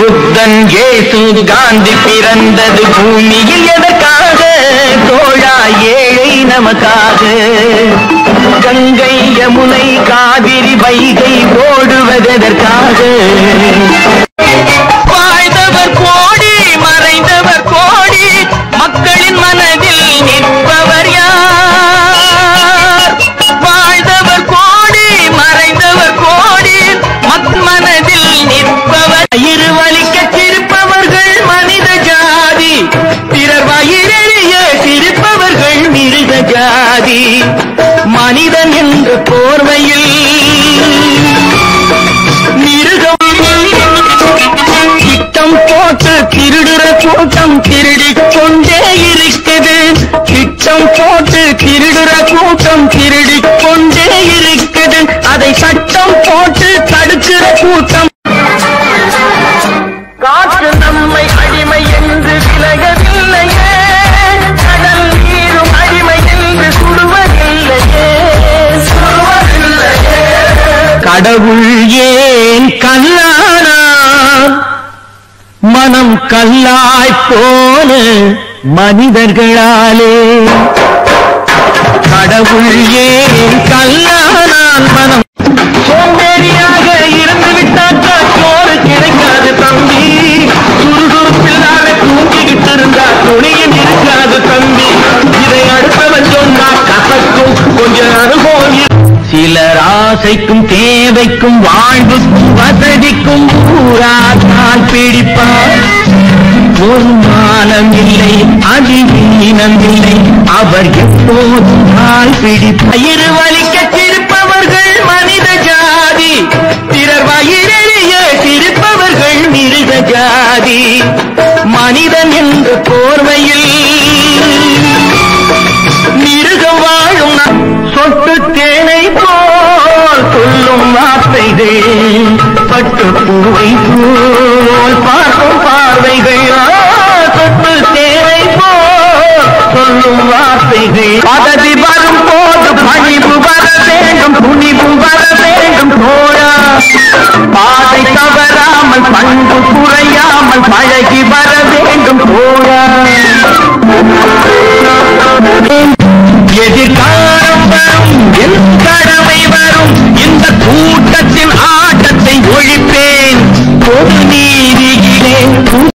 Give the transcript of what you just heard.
புத்தன் இயேசு காந்தி பிறந்தது பூமியில் எதற்காக தோழா ஏழை நமக்காக கங்கை யமுனை காவிரி வைகை ஓடுவதற்காக வாழ்ந்தவர் கோடி மறைந்தவர் கோடி மக்களின் மனதில் நிற்பவர் யார் வாழ்ந்தவர் கோடி மறைந்தவர் கோடி மக் மனதில் நிற்பவர் இருவலிக்க சிரிப்பவர்கள் மனித ஜாதி பிறர் வயிறெறிய சிரிப்பவர்கள் மிருக ஜாதி மனிதன் என்ற போர்வையில் மிருகம் திட்டம் போட்டு திருடுற கூட்டம் திருடிக் கொண்டே இருக்குது திட்டம் போட்டு திருடுற கூட்டம் திருடிக் கொண்டே இருக்குது அதை சட்டம் போட்டு தடுக்கிற கூட்டம் காற்று நம்மை அடிமை என்று விலகவில்லையே கடல் நீரும் அடிமை என்று சுடுவதில்லையே சுடுவதில்லையே கடவுள் ஏன் கல்லானா மனம் கல்லாய் போன மனிதர்களாலே கடவுள் ஏன் கல்லானான் மனம் சோம்பேறியாக இருந்து விட்டாக்கா சோறு கிடைக்காது தம்பி சுறுசுறுப்பில்லாத தூங்கிக்கிட்டு இருந்தா துணியும் இருக்காது தம்பி இதை அடுத்தவன் சொன்னா கசக்கும் கொஞ்சம் அனுபவம் இரு- சிலர் ஆசைக்கும் தேவைக்கும் வாழ்வுக்கும் வசதிக்கும் ஊராட்டால் பிடிப்பார் ஒரு மானம் இல்லை அதிவீனம் இல்லை அவர் எப்போதும் கால் பிடிப்பார் இரு வலிக்க சிரிப்பவர்கள் மனித ஜாதி பிறர் வயிறெறிய சிரிப்பவர்கள் மிருக ஜாதி மனிதன் என்ற போர்வையில் மிருகம் வாழும் நம் சொட்டு தேனை போல் சொல்லும் வார்த்தைகள் பட்டு பூவை போல் பார்க்கும் பார்வைகள் ஆ, சொட்டு தேனை போல் சொல்லும் வார்த்தைகள் பதவி வரும் போது பணிவு வர வேண்டும் துணிவு வர வேண்டும் தோழா பாதை தவறாமல் பண்பு குறையாமல் பழகி வர வேண்டும் தோழா